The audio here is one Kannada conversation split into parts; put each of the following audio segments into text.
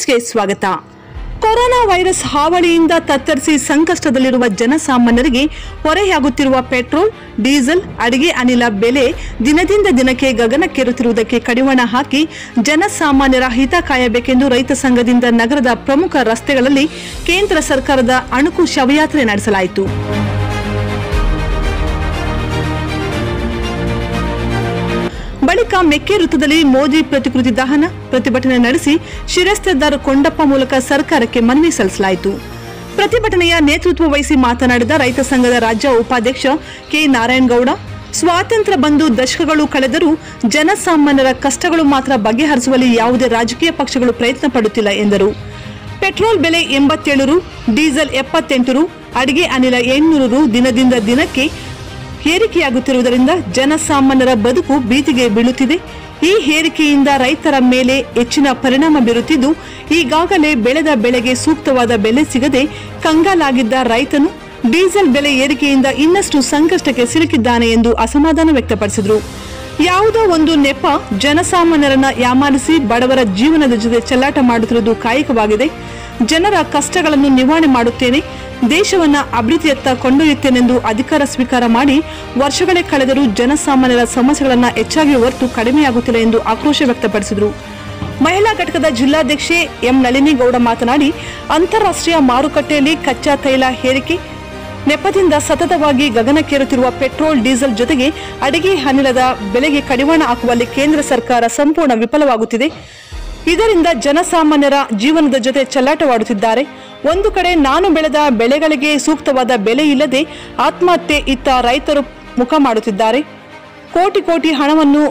ನ್ಯೂಸ್ಗೆ ಸ್ವಾಗತ ಕೊರೋನಾ ವೈರಸ್ ಹಾವಳಿಯಿಂದ ತತ್ತರಿಸಿ ಸಂಕಷ್ಟದಲ್ಲಿರುವ ಜನಸಾಮಾನ್ಯರಿಗೆ ಹೊರೆಯಾಗುತ್ತಿರುವ ಪೆಟ್ರೋಲ್ ಡೀಸೆಲ್ ಅಡಿಗೆ ಅನಿಲ ಬೆಲೆ ದಿನದಿಂದ ದಿನಕ್ಕೆ ಗಗನಕ್ಕೇರುತ್ತಿರುವುದಕ್ಕೆ ಕಡಿವಾಣ ಹಾಕಿ ಜನಸಾಮಾನ್ಯರ ಹಿತ ಕಾಯಬೇಕೆಂದು ರೈತ ಸಂಘದಿಂದ ನಗರದ ಪ್ರಮುಖ ರಸ್ತೆಗಳಲ್ಲಿ ಕೇಂದ್ರ ಸರ್ಕಾರದ ಅಣುಕು ಶವಯಾತ್ರೆ ನಡೆಸಲಾಯಿತು ಬಳಿಕ ಮೆಕ್ಕೆ ವೃತ್ತದಲ್ಲಿ ಮೋದಿ ಪ್ರತಿಕೃತಿ ದಹನ ಪ್ರತಿಭಟನೆ ನಡೆಸಿ ಶಿರಸ್ತೇದಾರ್ ಕೊಂಡಪ್ಪ ಮೂಲಕ ಸರ್ಕಾರಕ್ಕೆ ಮನವಿ ಸಲ್ಲಿಸಲಾಯಿತು ಪ್ರತಿಭಟನೆಯ ನೇತೃತ್ವ ವಹಿಸಿ ಮಾತನಾಡಿದ ರೈತ ಸಂಘದ ರಾಜ್ಯ ಉಪಾಧ್ಯಕ್ಷ ಕೆ ನಾರಾಯಣಗೌಡ ಸ್ವಾತಂತ್ರ್ಯ ಬಂದು ದಶಕಗಳು ಕಳೆದರೂ ಜನಸಾಮಾನ್ಯರ ಕಷ್ಟಗಳು ಮಾತ್ರ ಬಗೆಹರಿಸುವಲ್ಲಿ ಯಾವುದೇ ರಾಜಕೀಯ ಪಕ್ಷಗಳು ಪ್ರಯತ್ನ ಪಡುತ್ತಿಲ್ಲ ಎಂದರು ಪೆಟ್ರೋಲ್ ಬೆಲೆ ಎಂಬತ್ತೇಳು ರು ಡೀಸೆಲ್ ಎಪ್ಪತ್ತೆಂಟು ರು ಅಡಿಗೆ ಅನಿಲ ಎಂಟುನೂರು ರು ದಿನದಿಂದ ದಿನಕ್ಕೆ ಏರಿಕೆಯಾಗುತ್ತಿರುವುದರಿಂದ ಜನಸಾಮಾನ್ಯರ ಬದುಕು ಭೀತಿಗೆ ಬೀಳುತ್ತಿದೆ ಈ ಏರಿಕೆಯಿಂದ ರೈತರ ಮೇಲೆ ಹೆಚ್ಚಿನ ಪರಿಣಾಮ ಬೀರುತ್ತಿದ್ದು ಈಗಾಗಲೇ ಬೆಳೆದ ಬೆಳೆಗೆ ಸೂಕ್ತವಾದ ಬೆಲೆ ಸಿಗದೆ ಕಂಗಾಲಾಗಿದ್ದ ರೈತನು ಡೀಸೆಲ್ ಬೆಲೆ ಏರಿಕೆಯಿಂದ ಇನ್ನಷ್ಟು ಸಂಕಷ್ಟಕ್ಕೆ ಸಿಲುಕಿದ್ದಾನೆ ಎಂದು ಅಸಮಾಧಾನ ವ್ಯಕ್ತಪಡಿಸಿದರು ಯಾವುದೋ ಒಂದು ನೆಪ ಜನಸಾಮಾನ್ಯರನ್ನ ಯಾಮಾರಿಸಿ ಬಡವರ ಜೀವನದ ಜೊತೆ ಚೆಲ್ಲಾಟ ಮಾಡುತ್ತಿರುವುದು ಕಾಯಕವಾಗಿದೆ ಜನರ ಕಷ್ಟಗಳನ್ನು ನಿವಾರಣೆ ಮಾಡುತ್ತೇನೆ ದೇಶವನ್ನ ಅಭಿವೃದ್ಧಿಯತ್ತ ಕೊಂಡೊಯ್ಯುತ್ತೇನೆಂದು ಅಧಿಕಾರ ಸ್ವೀಕಾರ ಮಾಡಿ ವರ್ಷಗಳೇ ಕಳೆದರೂ ಜನಸಾಮಾನ್ಯರ ಸಮಸ್ಯೆಗಳನ್ನು ಹೆಚ್ಚಾಗಿ ಹೊರತು ಕಡಿಮೆಯಾಗುತ್ತಿಲ್ಲ ಎಂದು ಆಕ್ರೋಶ ವ್ಯಕ್ತಪಡಿಸಿದರು ಮಹಿಳಾ ಘಟಕದ ಜಿಲ್ಲಾಧ್ಯಕ್ಷೆ ಎಂ ನಳಿನಿಗೌಡ ಮಾತನಾಡಿ ಅಂತಾರಾಷ್ಟ್ರೀಯ ಮಾರುಕಟ್ಟೆಯಲ್ಲಿ ಕಚ್ಚಾ ತೈಲ ಏರಿಕೆ ನೆಪದಿಂದ ಸತತವಾಗಿ ಗಗನಕ್ಕೇರುತ್ತಿರುವ ಪೆಟ್ರೋಲ್ ಡೀಸೆಲ್ ಜೊತೆಗೆ ಅಡಿಗೆ ಅನಿಲದ ಬೆಲೆಗೆ ಕಡಿವಾಣ ಹಾಕುವಲ್ಲಿ ಕೇಂದ್ರ ಸರ್ಕಾರ ಸಂಪೂರ್ಣ ವಿಫಲವಾಗುತ್ತಿದೆ ಇದರಿಂದ ಜನಸಾಮಾನ್ಯರ ಜೀವನದ ಜೊತೆ ಚೆಲ್ಲಾಟವಾಡುತ್ತಿದ್ದಾರೆ ಒಂದು ಕಡೆ ನಾನು ಬೆಳೆದ ಬೆಳೆಗಳಿಗೆ ಸೂಕ್ತವಾದ ಬೆಲೆ ಇಲ್ಲದೆ ಆತ್ಮಹತ್ಯೆ ಇತ್ತ ರೈತರು ಮುಖ ಮಾಡುತ್ತಿದ್ದಾರೆ ಕೋಟಿ ಕೋಟಿ ಹಣವನ್ನು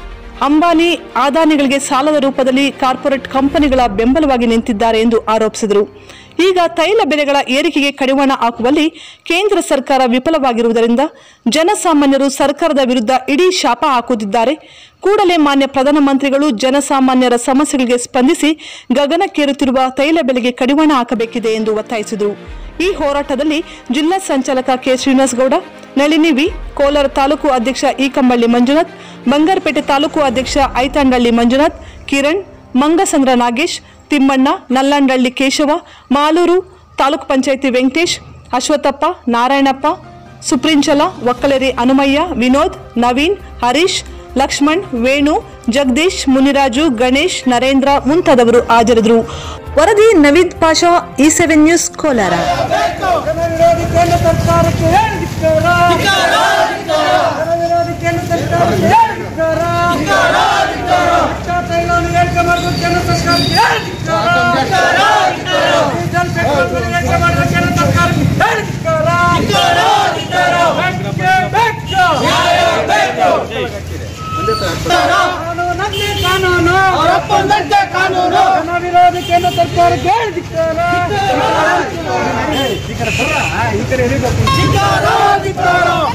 ಅಂಬಾನಿ ಆದಾನಿಗಳಿಗೆ ಸಾಲದ ರೂಪದಲ್ಲಿ ಕಾರ್ಪೊರೇಟ್ ಕಂಪನಿಗಳ ಬೆಂಬಲವಾಗಿ ನಿಂತಿದ್ದಾರೆ ಎಂದು ಆರೋಪಿಸಿದರು ಈಗ ತೈಲ ಬೆಲೆಗಳ ಏರಿಕೆಗೆ ಕಡಿವಾಣ ಹಾಕುವಲ್ಲಿ ಕೇಂದ್ರ ಸರ್ಕಾರ ವಿಫಲವಾಗಿರುವುದರಿಂದ ಜನಸಾಮಾನ್ಯರು ಸರ್ಕಾರದ ವಿರುದ್ಧ ಇಡೀ ಶಾಪ ಹಾಕುತ್ತಿದ್ದಾರೆ ಕೂಡಲೇ ಮಾನ್ಯ ಪ್ರಧಾನಮಂತ್ರಿಗಳು ಜನಸಾಮಾನ್ಯರ ಸಮಸ್ಯೆಗಳಿಗೆ ಸ್ಪಂದಿಸಿ ಗಗನಕ್ಕೇರುತ್ತಿರುವ ತೈಲ ಬೆಲೆಗೆ ಕಡಿವಾಣ ಹಾಕಬೇಕಿದೆ ಎಂದು ಒತ್ತಾಯಿಸಿದರು ಈ ಹೋರಾಟದಲ್ಲಿ ಜಿಲ್ಲಾ ಸಂಚಾಲಕ ಕೆ ಶ್ರೀನಿವಾಸಗೌಡ ನಳಿನಿ ವಿ ಕೋಲಾರ ತಾಲೂಕು ಅಧ್ಯಕ್ಷ ಇ ಕಂಬಳ್ಳಿ ಮಂಜುನಾಥ್ ಬಂಗಾರಪೇಟೆ ತಾಲೂಕು ಅಧ್ಯಕ್ಷ ಐತಾಂಡಳ್ಳಿ ಮಂಜುನಾಥ್ ಕಿರಣ್ ಮಂಗಸಂದ್ರ ನಾಗೇಶ್ ತಿಮ್ಮಣ್ಣ ನಲ್ಲಂಡಳ್ಳಿ ಕೇಶವ ಮಾಲೂರು ತಾಲೂಕು ಪಂಚಾಯಿತಿ ವೆಂಕಟೇಶ್ ಅಶ್ವತ್ಥಪ್ಪ ನಾರಾಯಣಪ್ಪ ಸುಪ್ರಿಂಚಲ ಒಕ್ಕಲೆರಿ ಹನುಮಯ್ಯ ವಿನೋದ್ ನವೀನ್ ಹರೀಶ್ ಲಕ್ಷ್ಮಣ್ ವೇಣು ಜಗದೀಶ್ ಮುನಿರಾಜು ಗಣೇಶ್ ನರೇಂದ್ರ ಮುಂತಾದವರು ಹಾಜರಿದ್ದರು ವರದಿ Naveed Pasha E seven news Kolar ಜನವಿರೋಧಿ ಕೇಂದ್ರ ಸರ್ಕಾರಕ್ಕೆ ಏನು ಧಿಕ್ಕಾರ? ಜನವಿರೋಧಿ ಕೇಂದ್ರ ಸರ್ಕಾರಕ್ಕೆ ಏನು ಧಿಕ್ಕಾರ? ಕಚ್ಚಾ ತೈಲವನ್ನು ಏರಿಕೆ ಮಾಡಿದ ಕೇಂದ್ರ ಸರ್ಕಾರಕ್ಕೆ ಏನು ಧಿಕ್ಕಾರ? ಡೀಸೆಲ್ ಪೆಟ್ರೋಲ್ ಬೆಲೆ ಏರಿಕೆ ಮಾಡಿದ ಕೇಂದ್ರ ಸರ್ಕಾರಕ್ಕೆ ಏನು ಧಿಕ್ಕಾರ? ಬೇಕೇ ಬೇಕು. ಕಾನೂನನ್ನೇ ಕಾನೂನು ಜನವಿರೋಧಿ ಕೇಂದ್ರ ಸರ್ಕಾರಕ್ಕೆ ಏನು ಧಿಕ್ಕಾರ?